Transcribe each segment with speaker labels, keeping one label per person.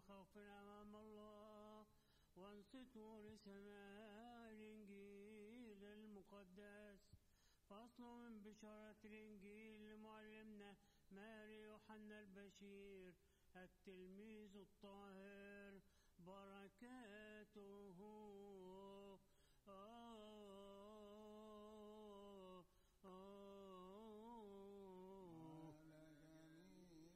Speaker 1: بخوف أمام الله وانصتوا لسماع الإنجيل المقدس فصل من بشارة الإنجيل لمعلمنا ماري يوحنا البشير التلميذ الطاهر بركاته آه آه
Speaker 2: على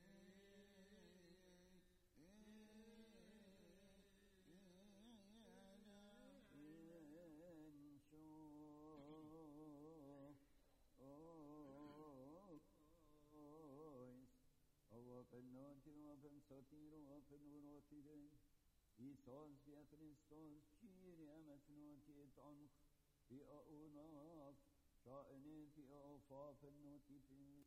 Speaker 2: Isos via Christos, Kyrie mesnotiet ank, via unaf, شائنين في أوفاف النوتيفين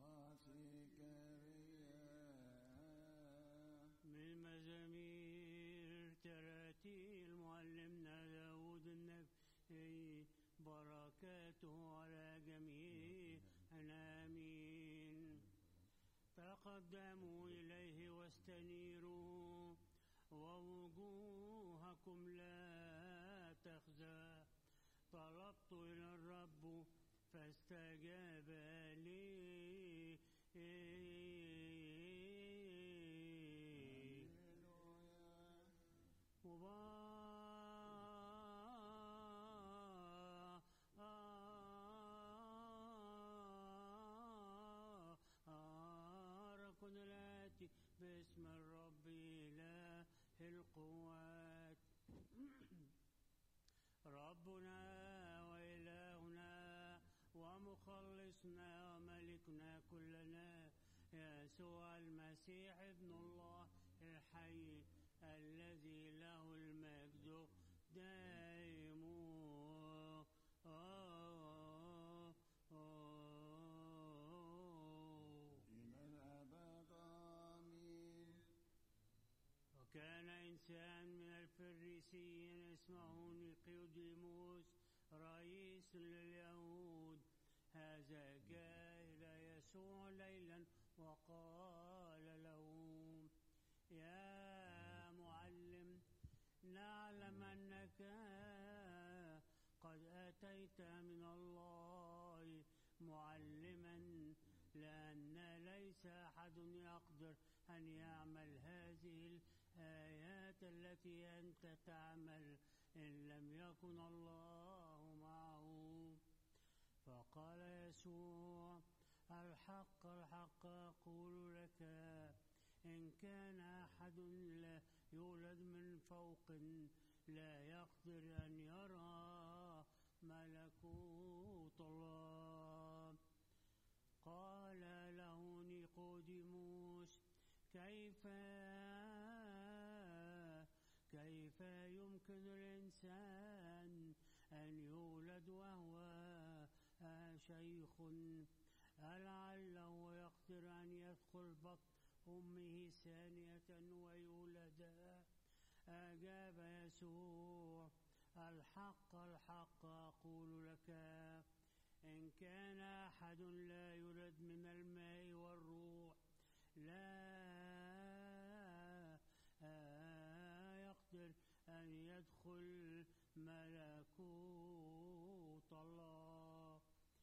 Speaker 1: من المزامير تراتيل معلمنا داود النبي بركاته على جميعنا آمين تقدموا إليه واستنيروا ووجوهكم لا تخزى طلبت إلى الرب فاستجاب لي مبارك الآتي باسم الرب إله القوات ربنا وإلهنا ومخلصنا وملكنا كلنا يسوع المسيح ابن الله الحي الذي له المجد دائم آه آه
Speaker 2: إلى الأبد آمين
Speaker 1: وكان إنسان من الفريسيين اسمه نيقوديموس رئيس لليهود هذا جاء إلى يسوع ليلا وقال له يا معلم نعلم أنك قد أتيت من الله معلما لأن ليس أحد يقدر أن يعمل هذه الآيات التي أنت تعمل إن لم يكن الله معه فقال يسوع الحق الحق أقول لك إن كان أحد لا يولد من فوق لا يقدر أن يرى ملكوت الله قال له نيقوديموس كيف كيف يمكن الإنسان أن يولد وهو شيخ ألعله يقدر أن يدخل بطن أمه ثانية ويولد أجاب يسوع الحق الحق أقول لك إن كان أحد لا يولد من الماء والروح لا يقدر أن يدخل ملكوت الله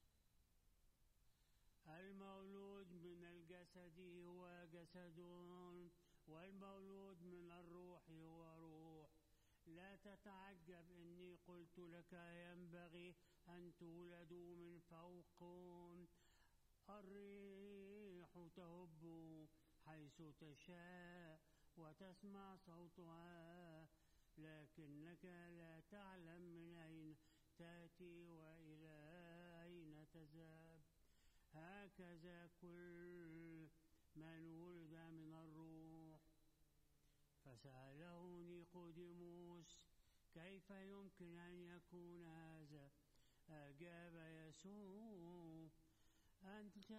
Speaker 1: المولود من الجسد هو جسد والمولود من الروح هو روح لا تتعجب إني قلت لك ينبغي أن تولدوا من فوق الريح تهب حيث تشاء وتسمع صوتها لكنك لا تعلم من أين تأتي وإلى أين تذهب هكذا كل من ولد من الروح فسأله نيقوديموس كيف يمكن أن يكون هذا أجاب يسوع أنت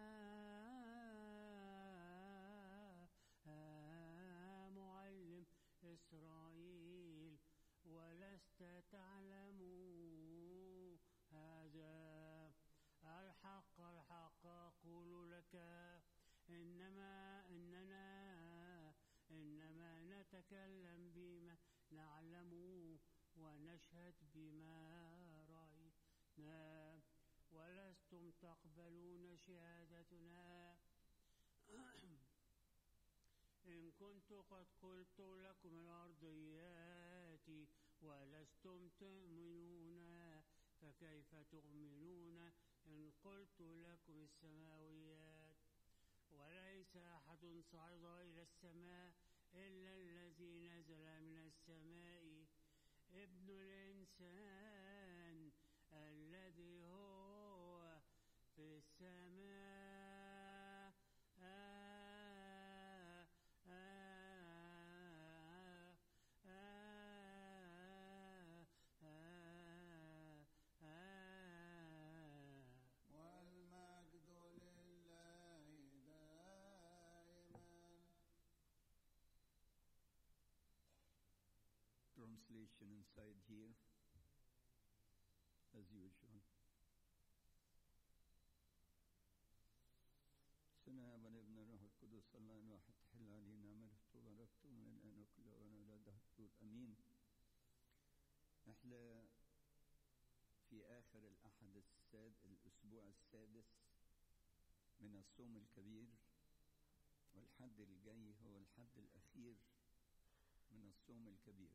Speaker 1: معلم إسرائيل ولست تعلم هذا الحق الحق أقول لك إنما إننا إنما نتكلم بما نعلم ونشهد بما رأينا ولستم تقبلون شهادتنا إن كنت قد قلت لكم الأرضيات ولستم تؤمنون فكيف تؤمنون إن قلت لكم السماويات وليس أحد صعد إلى السماء إلا الذي نزل من السماء ابن الإنسان الذي هو في السماء آه آه آه آه آه
Speaker 2: والمجد لله دائما
Speaker 3: Translation inside here, as usual. سنة من ابن الروح القدس الله الواحد تحل علينا ملكته وبركته من الآن وكل وأنا ولا دهر أمين احنا في آخر الأحد الساد الأسبوع السادس من الصوم الكبير والحد الجاي هو الحد الأخير من الصوم الكبير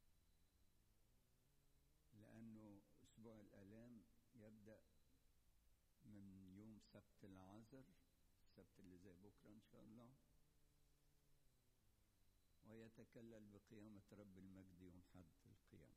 Speaker 3: لأنه أسبوع الآلام يبدأ من يوم سبت العذر السبت اللي زي بكرة إن شاء الله ويتكلل بقيامة رب المجد يوم حد القيامة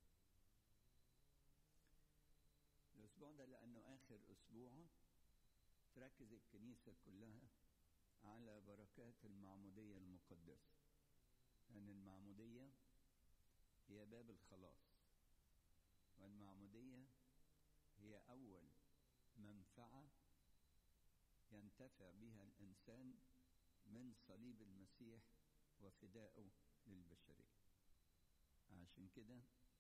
Speaker 3: الأسبوع ده لأنه آخر أسبوع تركز الكنيسة كلها على بركات المعمودية المقدسة لأن المعمودية هي باب الخلاص والمعمودية هي أول منفعة ينتفع بها الإنسان من صليب المسيح وفدائه للبشرية عشان كده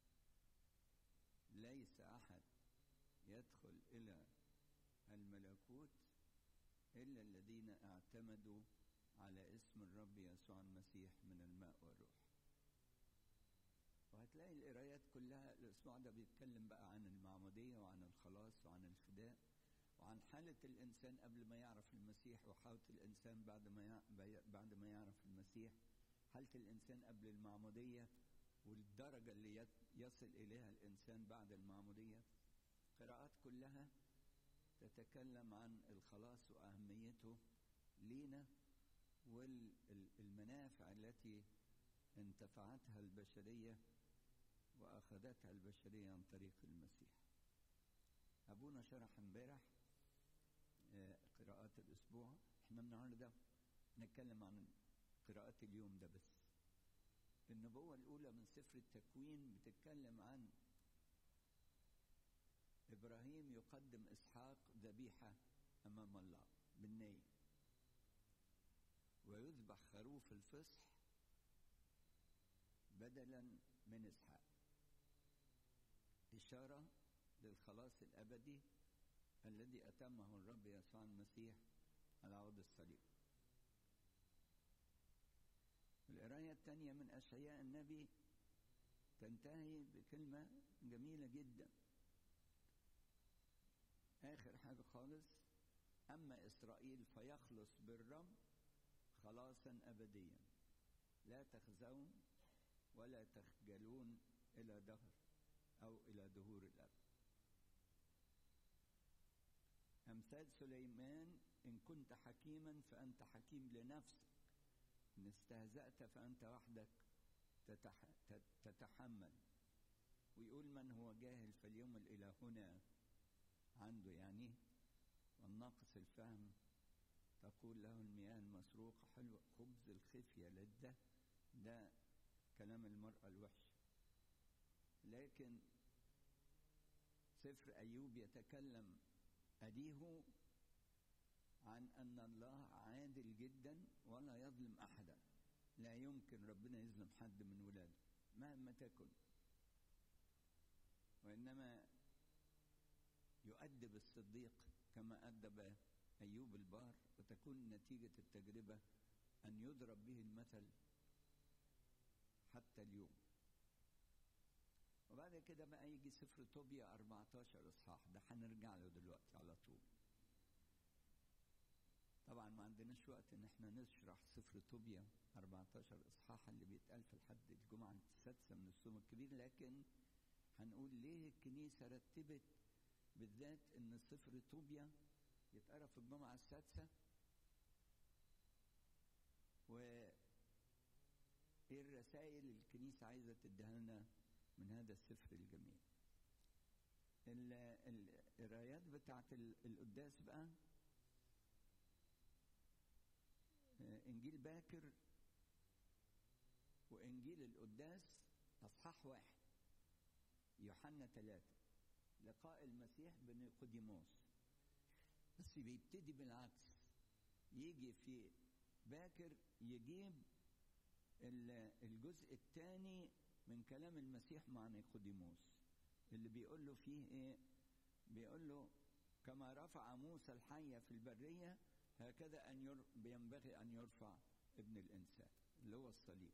Speaker 3: ليس أحد يدخل إلى الملكوت إلا الذين اعتمدوا على اسم الرب يسوع المسيح من الماء والروح وهتلاقي القرايات كلها الأسبوع ده بيتكلم بقى عن المعمودية وعن الخلاص وعن الفداء وعن حالة الإنسان قبل ما يعرف المسيح وحالة الإنسان بعد ما يع- بعد ما يعرف المسيح حالة الإنسان قبل المعمودية والدرجة اللي يت- يصل إليها الإنسان بعد المعمودية قراءات كلها تتكلم عن الخلاص وأهميته لينا والمنافع التي انتفعتها البشرية وأخذتها البشرية عن طريق المسيح أبونا شرح امبارح آه، قراءات الأسبوع احنا النهاردة نتكلم عن قراءات اليوم ده بس النبوة الأولى من سفر التكوين بتتكلم عن إبراهيم يقدم إسحاق ذبيحة أمام الله بالنية ويذبح خروف الفصح بدلا من إسحاق إشارة للخلاص الأبدي الذي أتمه الرب يسوع المسيح على عود الصليب القراية الثانية من أشعياء النبي تنتهي بكلمة جميلة جدا آخر حاجة خالص أما إسرائيل فيخلص بالرب خلاصا أبديا لا تخزون ولا تخجلون إلى دهر أو إلى دهور الأبد أمثال سليمان إن كنت حكيما فأنت حكيم لنفسك إن استهزأت فأنت وحدك تتح... تت- تتحمل ويقول من هو جاهل فاليوم الإلى هنا عنده يعني والناقص الفهم تقول له المياه المسروقة حلوة خبز الخفية للده ده كلام المرأة الوحشة لكن سفر أيوب يتكلم أديه عن أن الله عادل جدا ولا يظلم أحدا لا يمكن ربنا يظلم حد من ولاده مهما تكن وإنما يؤدب الصديق كما أدب أيوب البار وتكون نتيجة التجربة أن يضرب به المثل حتى اليوم وبعد كده بقى يجي سفر طوبيا 14 اصحاح ده هنرجع له دلوقتي على طول طبعا ما عندناش وقت ان احنا نشرح سفر طوبيا 14 اصحاح اللي بيتقال في لحد الجمعه السادسه من الصوم الكبير لكن هنقول ليه الكنيسه رتبت بالذات ان سفر طوبيا يتقرا في الجمعه السادسه و ايه الرسائل اللي الكنيسه عايزه تديها لنا من هذا السفر الجميل ال- ال- القرايات بتاعت ال- القداس بقى آه، انجيل باكر وانجيل القداس اصحاح واحد يوحنا ثلاثة لقاء المسيح بنيقوديموس بس بيبتدي بالعكس يجي في باكر يجيب ال- الجزء الثاني من كلام المسيح مع نيقوديموس اللي بيقول له فيه ايه بيقول له كما رفع موسى الحية في البرية هكذا أن ير... بينبغي أن يرفع ابن الإنسان اللي هو الصليب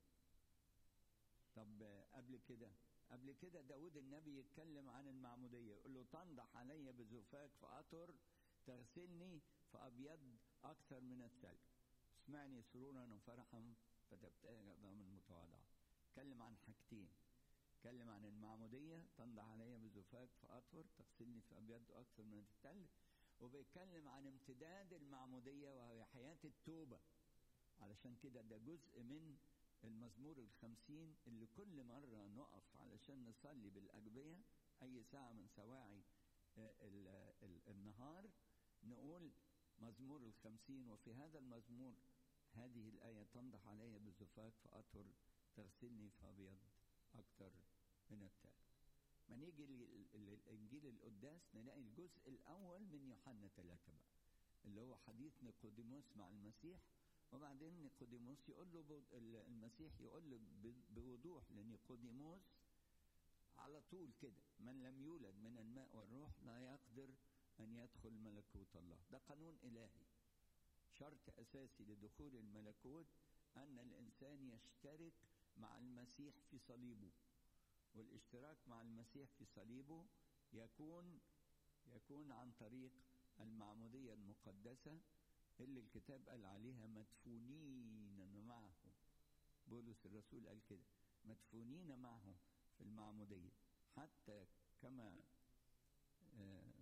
Speaker 3: طب آه، قبل كده قبل كده داود النبي يتكلم عن المعمودية يقول له تنضح علي بزفاك فأطر تغسلني فأبيض أكثر من الثلج اسمعني سرورا وفرحا فتبتهج أمام المتواضعة اتكلم عن حاجتين اتكلم عن المعمودية تنضح علي بزفاك فأطهر تغسلني فأبيض أكثر من الثلج وبيتكلم عن امتداد المعمودية وهي حياة التوبة علشان كده ده جزء من المزمور الخمسين اللي كل مرة نقف علشان نصلي بالأجبية أي ساعة من سواعي آه، ال- ال- النهار نقول مزمور الخمسين وفي هذا المزمور هذه الآية تنضح علي بالزفاف فأطهر تغسلني فأبيض أكثر من التلج ما نيجي الإنجيل القداس نلاقي الجزء الأول من يوحنا ثلاثة بقى اللي هو حديث نيقوديموس مع المسيح وبعدين نيقوديموس يقول له بود- ال- المسيح يقول له ب- بوضوح لنيقوديموس على طول كده من لم يولد من الماء والروح لا يقدر أن يدخل ملكوت الله ده قانون إلهي شرط أساسي لدخول الملكوت أن الإنسان يشترك مع المسيح في صليبه والاشتراك مع المسيح في صليبه يكون يكون عن طريق المعمودية المقدسة اللي الكتاب قال عليها مدفونين معه بولس الرسول قال كده مدفونين معه في المعمودية حتى كما آه،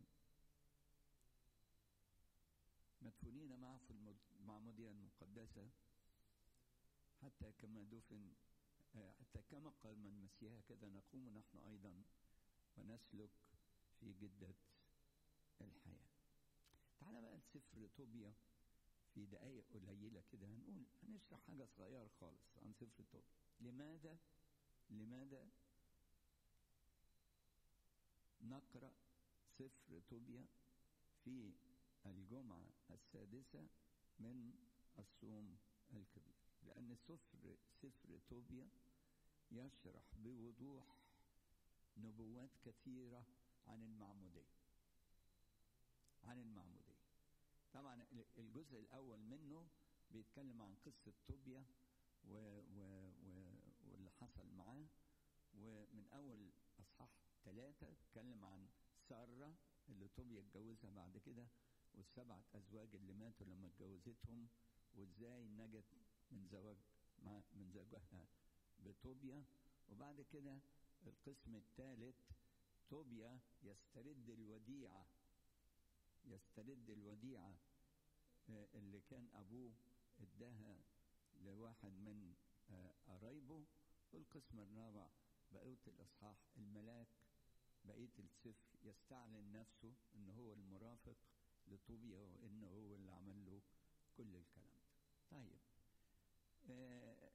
Speaker 3: مدفونين معه في المد- المعمودية المقدسة حتى كما دفن آه، حتى كما قام المسيح هكذا نقوم نحن أيضا ونسلك في جدة الحياة تعال بقى لسفر طوبيا في دقايق قليلة كده هنقول هنشرح حاجة صغيرة خالص عن سفر طوبيا لماذا لماذا نقرأ سفر طوبيا في الجمعة السادسة من الصوم الكبير لأن سفر سفر طوبيا يشرح بوضوح نبوات كثيرة عن المعمودية عن المعمودية طبعا الجزء الأول منه بيتكلم عن قصة طوبيا و و و واللي حصل معاه ومن أول أصحاح ثلاثة اتكلم عن سارة اللي طوبيا اتجوزها بعد كده والسبعة أزواج اللي ماتوا لما اتجوزتهم وازاي نجت من زواج مع من زوجها بطوبيا وبعد كده القسم الثالث طوبيا يسترد الوديعة يسترد الوديعة آه، اللي كان أبوه اداها لواحد من آه، قرايبه والقسم الرابع بقية الإصحاح الملاك بقية السفر يستعلن نفسه إن هو المرافق لطوبيا وإنه هو اللي عمل له كل الكلام ده طيب آه،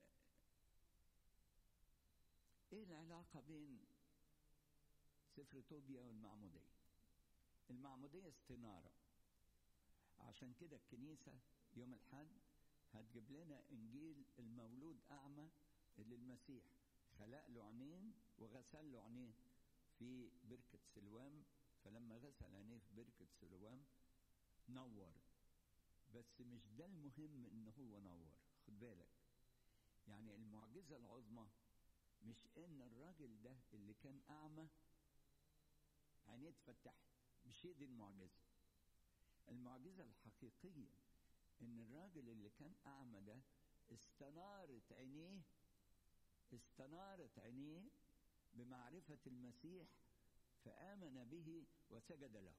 Speaker 3: ايه العلاقة بين سفر طوبيا والمعمودية المعمودية استنارة عشان كده الكنيسة يوم الحد هتجيب لنا انجيل المولود اعمى اللي المسيح خلق له عينين وغسل له عينيه في بركة سلوام فلما غسل عينيه في بركة سلوام نور بس مش ده المهم ان هو نور خد بالك يعني المعجزة العظمى مش ان الراجل ده اللي كان اعمى عينيه اتفتحت مش هي دي المعجزه المعجزه الحقيقيه ان الراجل اللي كان اعمى ده استنارت عينيه استنارت عينيه بمعرفه المسيح فامن به وسجد له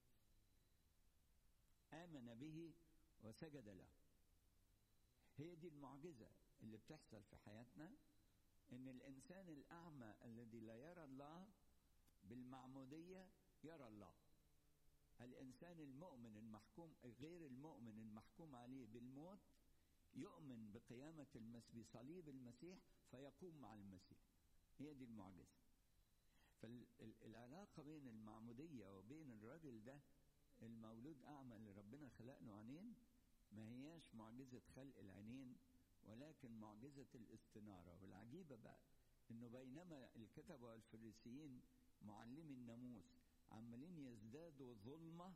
Speaker 3: امن به وسجد له هي دي المعجزه اللي بتحصل في حياتنا ان الانسان الاعمى الذي لا يرى الله بالمعموديه يرى الله الانسان المؤمن المحكوم غير المؤمن المحكوم عليه بالموت يؤمن بقيامه المسيح بصليب المسيح فيقوم مع المسيح هي دي المعجزه فالعلاقه بين المعموديه وبين الراجل ده المولود اعمى اللي ربنا خلق له عينين ما هياش معجزه خلق العينين ولكن معجزة الاستنارة والعجيبة بقى انه بينما الكتبة والفريسيين معلمي الناموس عمالين يزدادوا ظلمة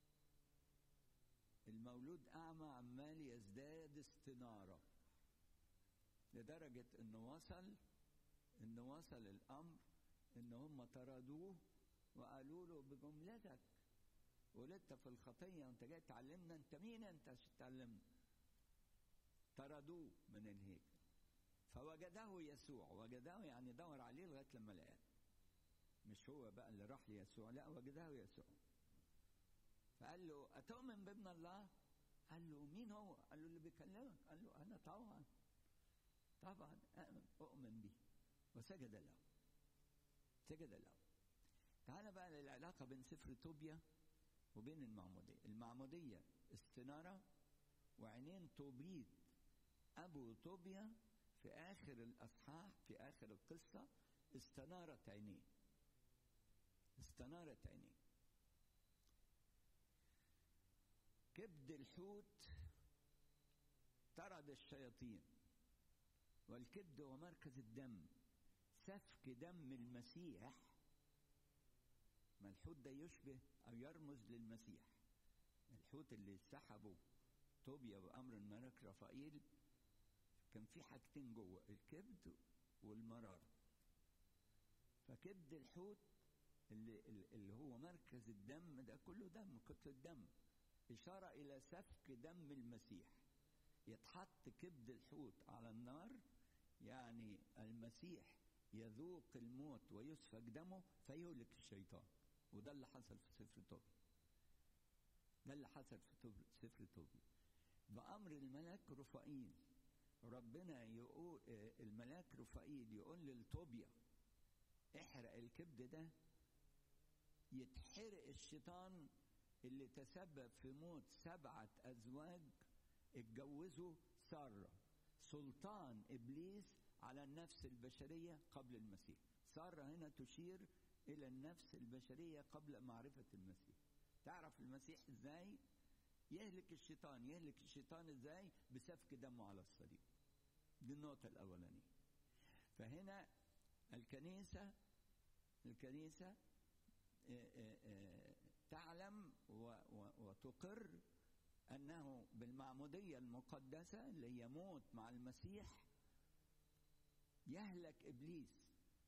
Speaker 3: المولود أعمى عمال يزداد استنارة لدرجة انه وصل انه وصل الأمر ان هم طردوه وقالوا له بجملتك ولدت في الخطية وانت جاي تعلمنا انت مين انت عشان تعلمنا طردوه من الهيكل فوجده يسوع وجده يعني دور عليه لغايه لما لقاه مش هو بقى اللي راح ليسوع لا وجده يسوع فقال له أتؤمن بابن الله؟ قال له مين هو؟ قال له اللي بيكلمك قال له أنا طبعا طبعا أؤمن أؤمن به وسجد له سجد له تعال بقى للعلاقة بين سفر توبيا وبين المعمودية المعمودية استنارة وعينين توبيد أبو طوبيا في آخر الأصحاح في آخر القصة استنارت عينيه استنارت عينيه كبد الحوت طرد الشياطين والكبد هو مركز الدم سفك دم المسيح ما الحوت ده يشبه أو يرمز للمسيح الحوت اللي سحبه طوبيا بأمر الملك رفائيل كان في حاجتين جوه الكبد والمرارة فكبد الحوت اللي, اللي هو مركز الدم ده كله دم كتلة دم إشارة إلى سفك دم المسيح يتحط كبد الحوت على النار يعني المسيح يذوق الموت ويسفك دمه فيهلك الشيطان وده اللي حصل في سفر توبيا ده اللي حصل في سفر توبيا بأمر الملاك رفائيل ربنا يقول الملاك رفائيل يقول للطوبيا احرق الكبد ده يتحرق الشيطان اللي تسبب في موت سبعة أزواج اتجوزوا سارة سلطان إبليس على النفس البشرية قبل المسيح سارة هنا تشير إلى النفس البشرية قبل معرفة المسيح تعرف المسيح إزاي يهلك الشيطان يهلك الشيطان إزاي بسفك دمه على الصليب دي النقطة الأولانية فهنا الكنيسة الكنيسة تعلم وتقر أنه بالمعمودية المقدسة اللي هي موت مع المسيح يهلك إبليس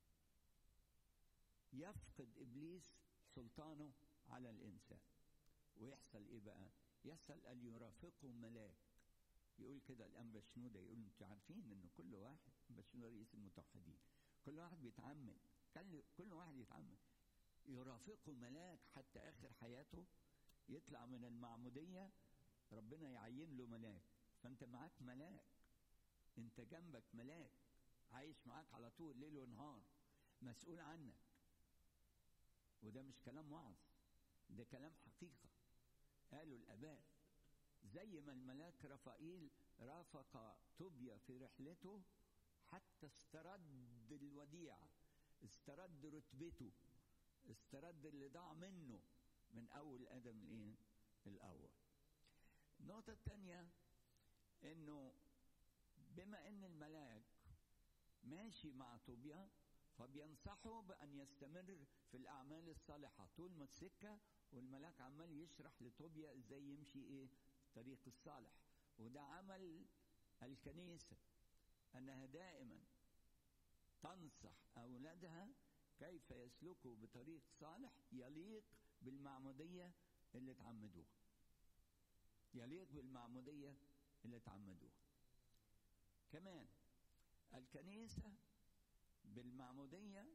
Speaker 3: يفقد إبليس سلطانه على الإنسان ويحصل إيه بقى؟ يحصل أن يرافقه ملاك يقول كده الأنبا شنودة يقول أنتوا عارفين إن كل واحد أنبا شنودة رئيس المتوحدين كل واحد بيتعمد كل واحد يتعمد يرافقه ملاك حتى آخر حياته يطلع من المعمودية ربنا يعين له ملاك فأنت معاك ملاك أنت جنبك ملاك عايش معاك على طول ليل ونهار مسؤول عنك وده مش كلام وعظ ده كلام حقيقة قالوا الآباء زي ما الملاك رفائيل رافق طوبيا في رحلته حتى استرد الوديعة استرد رتبته استرد اللي ضاع منه من أول آدم الإيه؟ الأول النقطة الثانية إنه بما إن الملاك ماشي مع طوبيا فبينصحه بأن يستمر في الأعمال الصالحة طول ما السكة والملاك عمال يشرح لطوبيا إزاي يمشي إيه الطريق الصالح وده عمل الكنيسة أنها دائما تنصح أولادها كيف يسلكوا بطريق صالح يليق بالمعمودية اللي اتعمدوها يليق بالمعمودية اللي اتعمدوها كمان الكنيسة بالمعمودية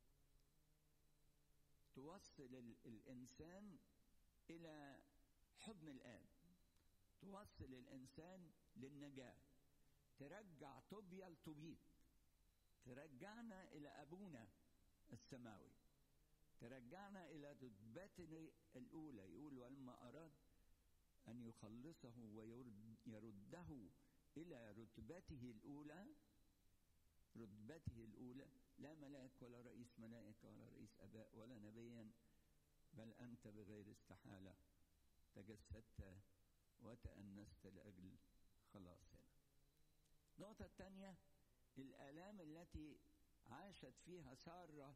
Speaker 3: توصل ال- الإنسان إلى حضن الآب توصل الإنسان للنجاة ترجع طوبيا لطوبيت ترجعنا إلى أبونا السماوي ترجعنا إلى رتبتنا الأولى يقول ولما أراد أن يخلصه ويرده إلى رتبته الأولى رتبته الأولى لا ملاك ولا رئيس ملائكة ولا رئيس أباء ولا نبيا بل أنت بغير استحالة تجسدت وتأنست لأجل خلاصنا النقطة الثانية الآلام التي عاشت فيها سارة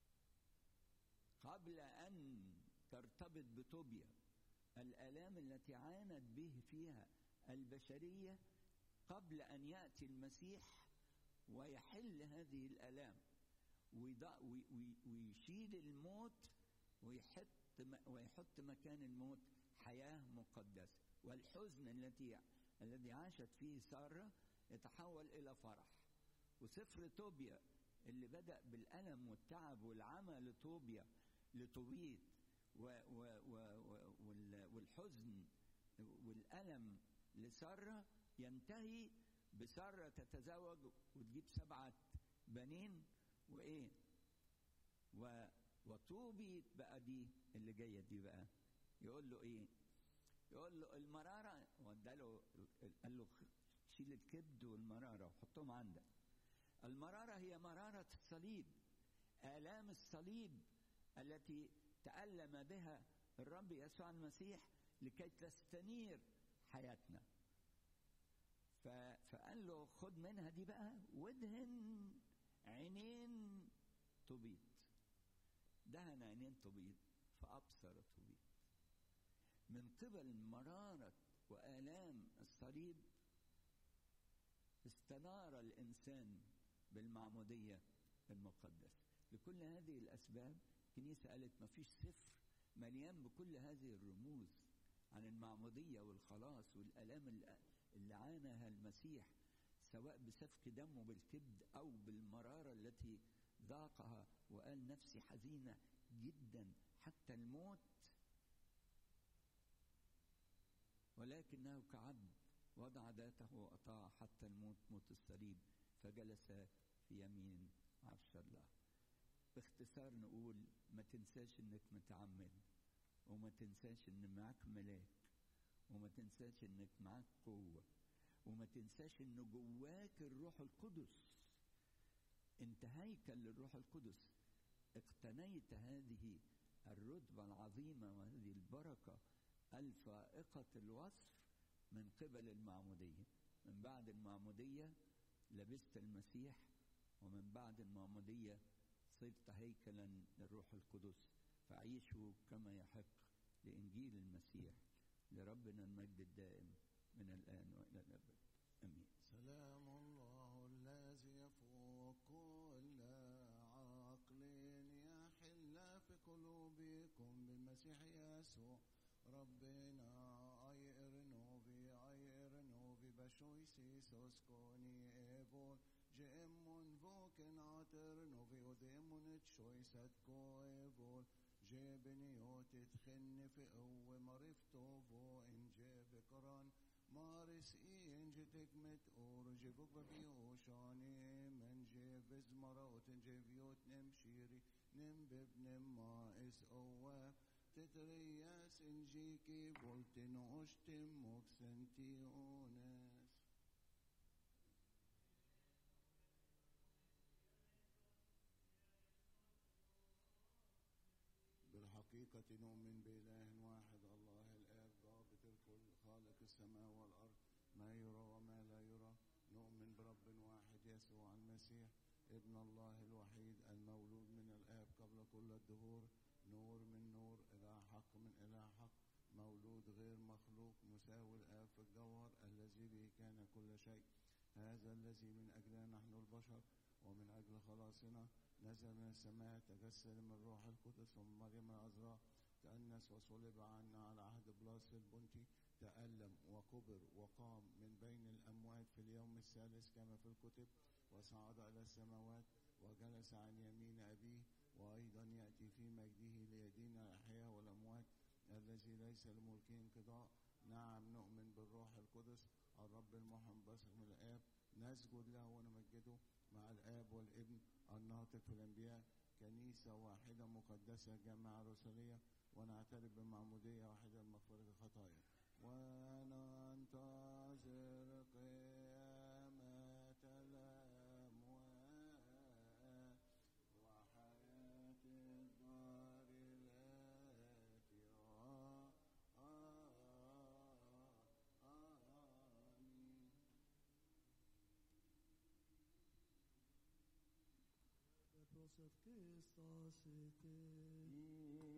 Speaker 3: قبل أن ترتبط بطوبيا الآلام التي عانت به فيها البشرية قبل أن يأتي المسيح ويحل هذه الآلام ويضع- وي- وي- ويشيل الموت ويحط م- ويحط مكان الموت حياة مقدسة والحزن التي الذي عاشت فيه سارة يتحول إلى فرح وسفر توبيا اللي بدأ بالألم والتعب والعمى لطوبيا لطوبيت و و و و وال- والحزن والألم لسارة ينتهي بسارة تتزوج وتجيب سبعة بنين وإيه و وطوبيت بقى دي اللي جاية دي بقى يقول له إيه يقول له المرارة وداله قال له شيل الكبد والمرارة وحطهم عندك المرارة هي مرارة الصليب آلام الصليب التي تألم بها الرب يسوع المسيح لكي تستنير حياتنا ف... فقال له خد منها دي بقى وادهن عينين طبيط دهن عينين طبيط فأبصر طبيط من قبل مرارة وآلام الصليب استنار الإنسان بالمعمودية المقدسة لكل هذه الأسباب الكنيسة قالت ما فيش سفر مليان بكل هذه الرموز عن المعمودية والخلاص والآلام اللي- اللي عاناها المسيح سواء بسفك دمه بالكبد أو بالمرارة التي ذاقها وقال نفسي حزينة جدا حتى الموت ولكنه كعبد وضع ذاته وأطاع حتى الموت موت الصليب فجلس في يمين عرش الله باختصار نقول ما تنساش انك متعمد وما تنساش ان معاك ملاك وما تنساش انك معاك قوة وما تنساش ان جواك الروح القدس انت هيكل للروح القدس اقتنيت هذه الرتبة العظيمة وهذه البركة الفائقة الوصف من قبل المعمودية من بعد المعمودية لبست المسيح ومن بعد المعمودية صرت هيكلا للروح القدس فعيشوا كما يحق لإنجيل المسيح لربنا المجد الدائم من الآن وإلى الأبد آمين
Speaker 2: سلام الله الذي يفوق كل عقل يحل في قلوبكم بالمسيح يسوع ربنا اي ارنوفي اي ارنوفي بشويسي سوسكوني ايبول جيمون فوكن عطرنوفي وديمون تشويسات كويبول جيبنيوت تخن في قوة مرفتو فو ان جيب قران مارس إين جتك متقور جيبوك ببيوشاني من جيب زمروت جيبيوت نمشيري نمبب نما إس أواب تترياس إنجيكي بولتن أشتم مكسنتي أونس بالحقيقة نؤمن بإله واحد الله الآب ضابط الكل خالق السماء والأرض ما يرى وما لا يرى نؤمن برب واحد يسوع المسيح ابن الله الوحيد المولود من الآب قبل كل الدهور نور من نور إله حق من إله حق مولود غير مخلوق مساوي الآب في الجوهر الذي به كان كل شيء هذا الذي الذي من أجلنا نحن البشر ومن أجل خلاصنا نزل من السماء تجسد من الروح القدس ومن مريم العذراء تأنس وصلب عنا على عهد بلاس البنطي تألم وكبر وقام من بين الأموات في اليوم الثالث كما في الكتب وصعد إلى السماوات وجلس عن يمين أبيه وأيضا يأتي في مجده ليدين الأحياء والأموات الذي ليس لملكه انقضاء نعم نؤمن بالروح القدس الرب المحن بصر من الآب نسجد له ونمجده مع الآب والابن الناطق في الأنبياء كنيسة واحدة مقدسة جامعة رسولية ونعترف بمعمودية واحدة لمغفرة الخطايا وننتظر قيامة الأموات وحياة الدار التي آه آه آمين
Speaker 4: Joseph Christos,